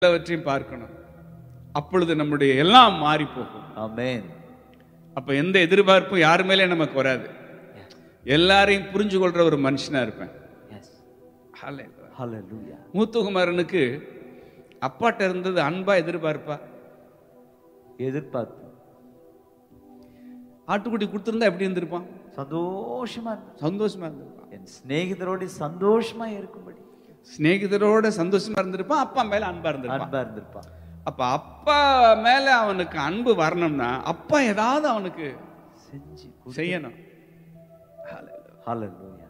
எல்லாவற்றையும் பார்க்கணும் அப்பொழுது நம்முடைய எல்லாம் மாறி போகும் Amen. அப்ப எந்த எதிர்பார்ப்பும் யார் மேலே நமக்கு வராது எல்லாரையும் புரிஞ்சு கொள்ற ஒரு மனுஷனா இருப்பேன் Yes. Hallelujah. Hallelujah. மூத்தகுமாரனுக்கு அப்பாட்ட இருந்தது அன்பா எதிர்பார்ப்பா எதிர்பார்ப்பு ஆட்டுக்குட்டி கொடுத்துருந்தா எப்படி இருந்திருப்பான் சந்தோஷமா இரு. சந்தோஷமா இருந்திருப்பான் என் சிநேகிதரோடு சந்தோஷமா இருக்கும்படி சிநேகிதரோட சந்தோஷமா இருந்திருப்பான் அப்பா மேல அன்பா இருந்திருப்பான் அன்பா இருந்திருப்பான் அப்ப அப்பா மேல அவனுக்கு அன்பு வரணும்னா அப்பா ஏதாவது அவனுக்கு செஞ்சு செய்யணும் Hallelujah. ஹalleluya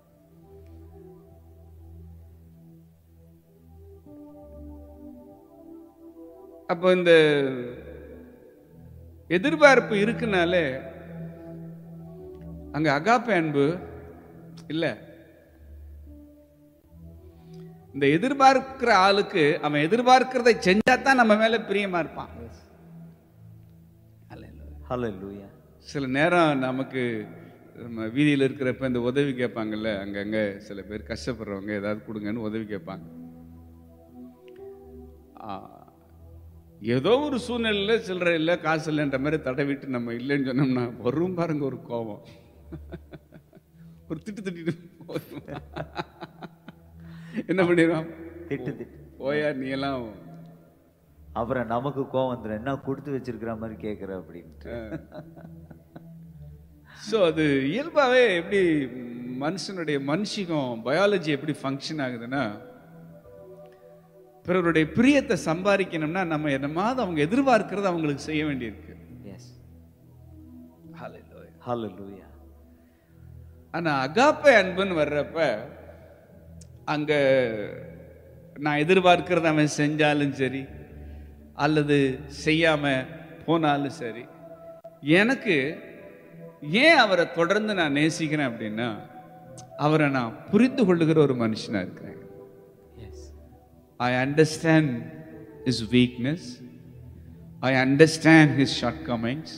அப்போ இந்த எதிர்பார்ப்பு இருக்குனாலே அங்க அகாப்ப அன்பு இல்ல இந்த எதிர்பார்க்கிற ஆளுக்கு அவன் எதிர்பார்க்கிறதை செஞ்சா தான் நம்ம மேல பிரியமா இருப்பான் Hallelujah. ஹalleluya சில நேரம் நமக்கு நம்ம வீதியில் இருக்கிறப்ப இந்த உதவி கேட்பாங்கல்ல அங்கங்க சில பேர் கஷ்டப்படுறவங்க ஏதாவது கொடுங்கன்னு உதவி கேட்பாங்க ஆ, ஏதோ ஒரு சூழ்நிலையில சில்லறை இல்லை காசு இல்லைன்ற மாதிரி தடவிட்டு நம்ம இல்லைன்னு சொன்னோம்னா வரும் பாருங்க ஒரு கோபம் ஒரு திட்டு திட்டிட்டு போதும். என்ன பண்ணிடுவான் திட்டு திட்டு போயா நீ எல்லாம் அப்புறம் நமக்கு கோவம் வந்துடும் என்ன கொடுத்து வச்சிருக்கிற மாதிரி கேட்குற அப்படின்ட்டு ஸோ அது இயல்பாகவே எப்படி மனுஷனுடைய மனுஷிகம் பயாலஜி எப்படி ஃபங்க்ஷன் ஆகுதுன்னா பிறருடைய பிரியத்தை சம்பாதிக்கணும்னா நம்ம என்னமாவது அவங்க எதிர்பார்க்கறத அவங்களுக்கு செய்ய வேண்டியிருக்கு எஸ் ஹalleluya ஆனா அகாப்பை அன்புன்னு வர்றப்ப அங்க நான் எதிர்பார்க்கறத அவன் செஞ்சாலும் சரி அல்லது செய்யாம போனாலும் சரி எனக்கு ஏன் அவரை தொடர்ந்து நான் நேசிக்கிறேன் அப்படின்னா அவரை நான் புரிந்து கொள்ளுகிற ஒரு மனுஷனா இருக்கிறேன் yes I understand his weakness. I understand his shortcomings.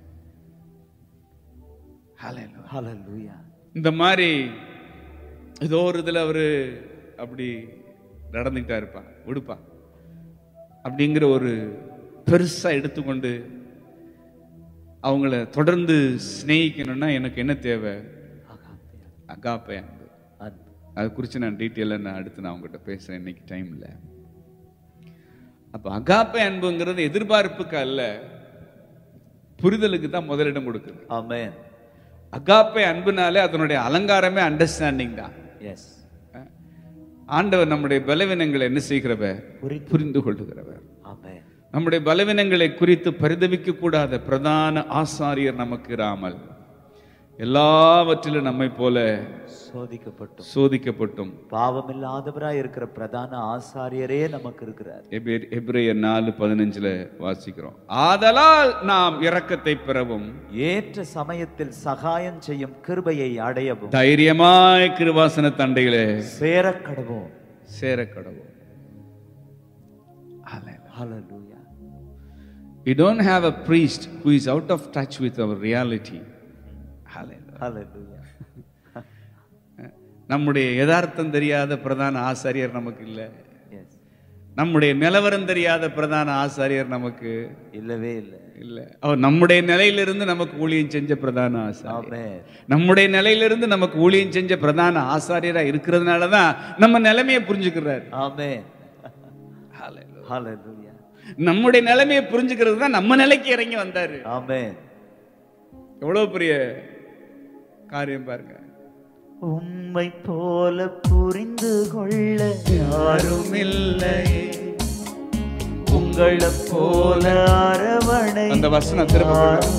Hallelujah. ஹalleluya இந்த மாதிரி ஏதோ ஒரு இதில் அவர் அப்படி நடந்துக்கிட்டா இருப்பா விடுப்பா அப்படிங்கிற ஒரு பெருசா எடுத்துக்கொண்டு அவங்கள தொடர்ந்து சிநேகிக்கணும்னா எனக்கு என்ன தேவை அகாப்பே அகாப்பை அன்பு அன்பு அதை குறித்து நான் டீட்டெயிலாக நான் அடுத்து நான் உங்ககிட்ட பேசுகிறேன் இன்னைக்கு டைமில் அப்போ அகாப்பை அன்புங்கிறது எதிர்பார்ப்புக்கு அல்ல புரிதலுக்கு தான் முதலிடம் கொடுக்குது ஆமென் அகாப்பை அன்புனாலே அதனுடைய அலங்காரமே அண்டர்ஸ்டாண்டிங் தான் எஸ் ஆண்டவர் நம்முடைய பலவீனங்களை என்ன செய்கிறவர் புரிந்து புரிந்து கொள்ளுகிறவர் ஆமென் நம்முடைய பலவீனங்களை குறித்து பரிதவிக்க கூடாத பிரதான ஆசாரியர் நமக்கு இராமல் எல்லாவற்றிலும் நம்மை போல சோதிக்கப்பட்டோம் சோதிக்கப்பட்டும் பாவமில்லாதவராய் இருக்கிற பிரதான ஆசாரியரே நமக்கு இருக்கிறார் எபிரே- எபிரேயர் நாலு பதினஞ்சுல வாசிக்கிறோம் ஆதலால் நாம் இரக்கத்தை பெறவும் ஏற்ற சமயத்தில் சகாயம் செய்யும் கிருபையை அடையவும் தைரியமாய் கிருவாசன தண்டைகளே சேரக் கடவோம் சேர கடவும் ஹalleluya We don't have a priest who is out of touch with our reality. Hallelujah. ஹalleluya நம்முடைய யதார்த்தம் தெரியாத பிரதான ஆசாரியர் நமக்கு இல்லை எஸ் நம்முடைய நிலவரம் தெரியாத பிரதான ஆசாரியர் நமக்கு இல்லவே இல்லை இல்லை அவர் நம்முடைய நிலையிலிருந்து நமக்கு ஊழியம் செஞ்ச பிரதான ஆசாரியர் ஆமென் நம்முடைய நிலையிலிருந்து நமக்கு ஊழியம் செஞ்ச பிரதான ஆசாரியரா இருக்கிறதுனால தான் நம்ம நிலைமையை புரிஞ்சுக்கிறார் ஆமென் ஹalleluya நம்முடைய நிலைமையை புரிஞ்சுக்கிறது தான் நம்ம நிலைக்கு இறங்கி வந்தாரு ஆமென் எவ்வளவு பெரிய காரியம் பாருங்க உம்மை போல புரிந்து கொள்ள யாரும் இல்லை உங்களை போல அரவணை அந்த வசனம் திரும்ப